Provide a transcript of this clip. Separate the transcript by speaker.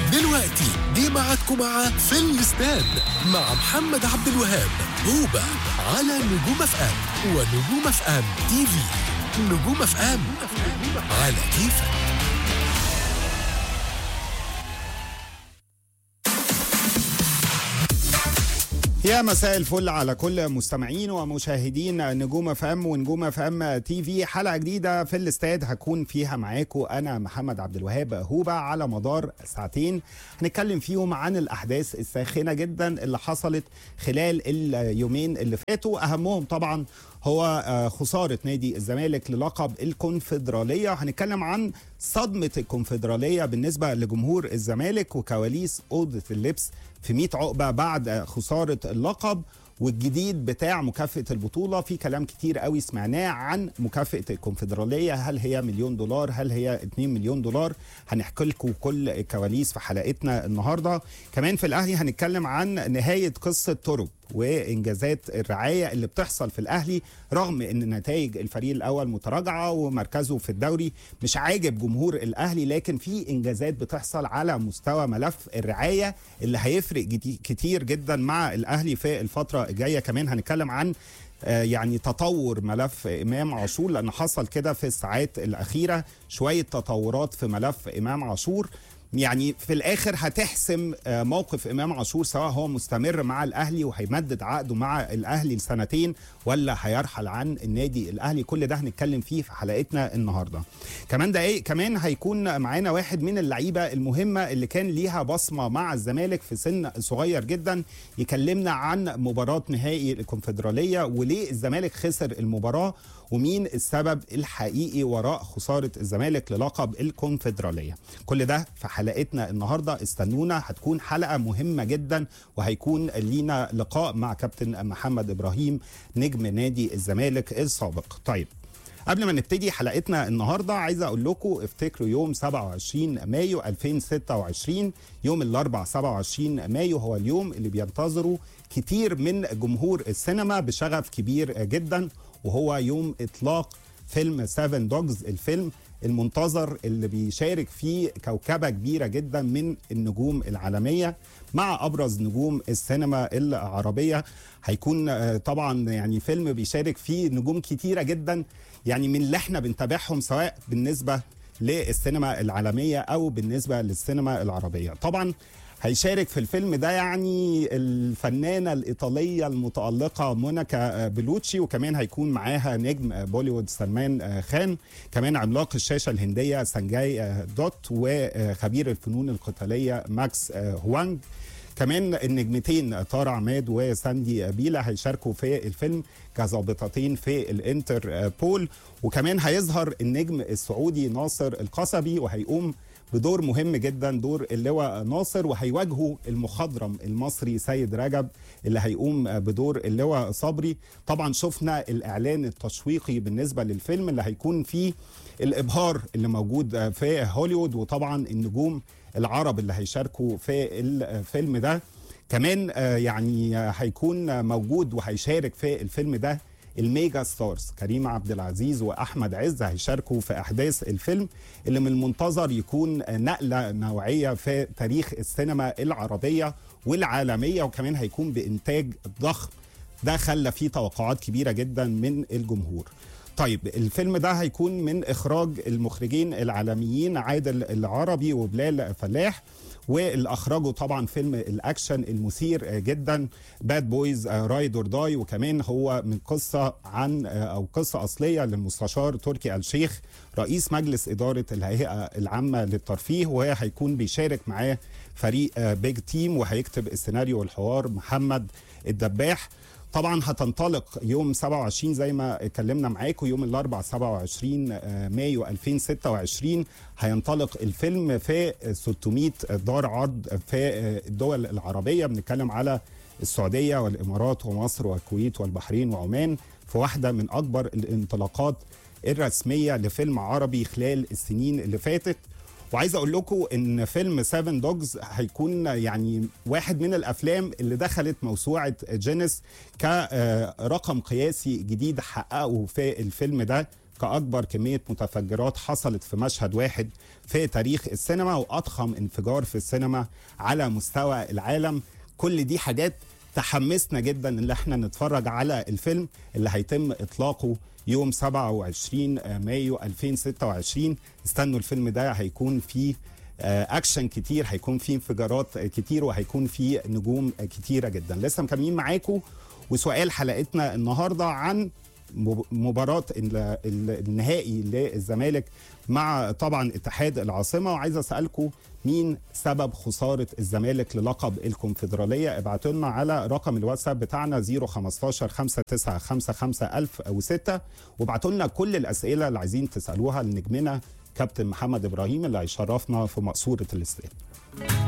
Speaker 1: دلوقتي جه ميعادكم مع في الاستاد مع محمد عبد الوهاب هوبا على نجوم اف ام ونجوم اف ام تي في نجوم اف ام على كيفك
Speaker 2: يا مساء الفل على كل مستمعين ومشاهدين نجوم اف ام ونجوم اف ام تي في حلقه جديده في الاستاد هكون فيها معاكم انا محمد عبد الوهاب هوبا على مدار ساعتين هنتكلم فيهم عن الاحداث الساخنه جدا اللي حصلت خلال اليومين اللي فاتوا اهمهم طبعا هو آه، خساره نادي الزمالك للقب الكونفدراليه هنتكلم عن صدمه الكونفدراليه بالنسبه لجمهور الزمالك وكواليس اوضه اللبس في 100 عقبه بعد خساره اللقب والجديد بتاع مكافأة البطولة في كلام كتير قوي سمعناه عن مكافأة الكونفدرالية هل هي مليون دولار هل هي 2 مليون دولار هنحكي لكم كل الكواليس في حلقتنا النهاردة كمان في الأهلي هنتكلم عن نهاية قصة تورب وانجازات الرعايه اللي بتحصل في الاهلي رغم ان نتائج الفريق الاول متراجعه ومركزه في الدوري مش عاجب جمهور الاهلي لكن في انجازات بتحصل على مستوى ملف الرعايه اللي هيفرق جدي- كتير جدا مع الاهلي في الفتره الجايه كمان هنتكلم عن آه، يعني تطور ملف امام عاشور لان حصل كده في الساعات الاخيره شويه تطورات في ملف امام عاشور يعني في الاخر هتحسم آه، موقف امام عاشور سواء هو مستمر مع الاهلي وهيمدد عقده مع الاهلي لسنتين ولا هيرحل عن النادي الاهلي كل ده هنتكلم فيه في حلقتنا النهارده كمان دقايق كمان هيكون معانا واحد من اللعيبه المهمه اللي كان ليها بصمه مع الزمالك في سن صغير جدا يكلمنا عن مباراه نهائي الكونفدراليه وليه الزمالك خسر المباراه ومين السبب الحقيقي وراء خساره الزمالك للقب الكونفدراليه كل ده في حلقتنا النهارده استنونا هتكون حلقه مهمه جدا وهيكون لينا لقاء مع كابتن محمد ابراهيم نجم نادي الزمالك السابق طيب قبل ما نبتدي حلقتنا النهارده عايز اقول لكم افتكروا يوم 27 مايو 2026 يوم الاربع 27 مايو هو اليوم اللي بينتظره كتير من جمهور السينما بشغف كبير جدا وهو يوم اطلاق فيلم 7 دوجز الفيلم المنتظر اللي بيشارك فيه كوكبه كبيره جدا من النجوم العالميه مع ابرز نجوم السينما العربيه هيكون آه، طبعا يعني فيلم بيشارك فيه نجوم كتيره جدا يعني من اللي احنا بنتابعهم سواء بالنسبه للسينما العالميه او بالنسبه للسينما العربيه طبعا هيشارك في الفيلم ده يعني الفنانة الإيطالية المتألقة مونيكا بلوتشي وكمان هيكون معاها نجم بوليوود سلمان خان كمان عملاق الشاشة الهندية سانجاي دوت وخبير الفنون القتالية ماكس هوانج كمان النجمتين طارق عماد وساندي بيلا هيشاركوا في الفيلم كظابطتين في الانتر بول وكمان هيظهر النجم السعودي ناصر القصبي وهيقوم بدور مهم جدا دور اللواء ناصر وهيواجهوا المخضرم المصري سيد رجب اللي هيقوم بدور اللواء صبري طبعا شفنا الاعلان التشويقي بالنسبه للفيلم اللي هيكون فيه الابهار اللي موجود في هوليوود وطبعا النجوم العرب اللي هيشاركوا في الفيلم ده كمان آه، يعني آه، هيكون موجود وهيشارك في الفيلم ده الميجا ستارز كريم عبد العزيز واحمد عز هيشاركوا في احداث الفيلم اللي من المنتظر يكون نقله نوعيه في تاريخ السينما العربيه والعالميه وكمان هيكون بانتاج ضخم ده خلى فيه توقعات كبيره جدا من الجمهور طيب الفيلم ده هيكون من اخراج المخرجين العالميين عادل العربي وبلال فلاح واللي اخرجوا طبعا فيلم الاكشن المثير جدا باد بويز رايد اور داي وكمان هو من قصه عن او قصه اصليه للمستشار تركي آل الشيخ رئيس مجلس اداره الهيئه العامه للترفيه وهيكون بيشارك معاه فريق بيج تيم وهيكتب السيناريو والحوار محمد الدباح طبعا هتنطلق يوم 27 زي ما اتكلمنا معاكم يوم الاربع 27 مايو 2026 هينطلق الفيلم في 600 دار عرض في الدول العربيه بنتكلم على السعوديه والامارات ومصر والكويت والبحرين وعمان في واحده من اكبر الانطلاقات الرسميه لفيلم عربي خلال السنين اللي فاتت وعايز اقول لكم ان فيلم 7 دوجز هيكون يعني واحد من الافلام اللي دخلت موسوعه جينيس كرقم قياسي جديد حققه في الفيلم ده كأكبر كمية متفجرات حصلت في مشهد واحد في تاريخ السينما وأضخم انفجار في السينما على مستوى العالم كل دي حاجات تحمسنا جدا ان احنا نتفرج على الفيلم اللي هيتم اطلاقه يوم 27 مايو 2026 استنوا الفيلم ده هيكون فيه اكشن كتير هيكون فيه انفجارات كتير وهيكون فيه نجوم كتيره جدا لسه مكملين معاكم وسؤال حلقتنا النهارده عن مباراة النهائي للزمالك مع طبعا اتحاد العاصمة وعايز أسألكم مين سبب خسارة الزمالك للقب الكونفدرالية ابعتوا لنا على رقم الواتساب بتاعنا 015 5955 1006 وابعتوا لنا كل الأسئلة اللي عايزين تسألوها لنجمنا كابتن محمد إبراهيم اللي هيشرفنا في مقصورة الاستاد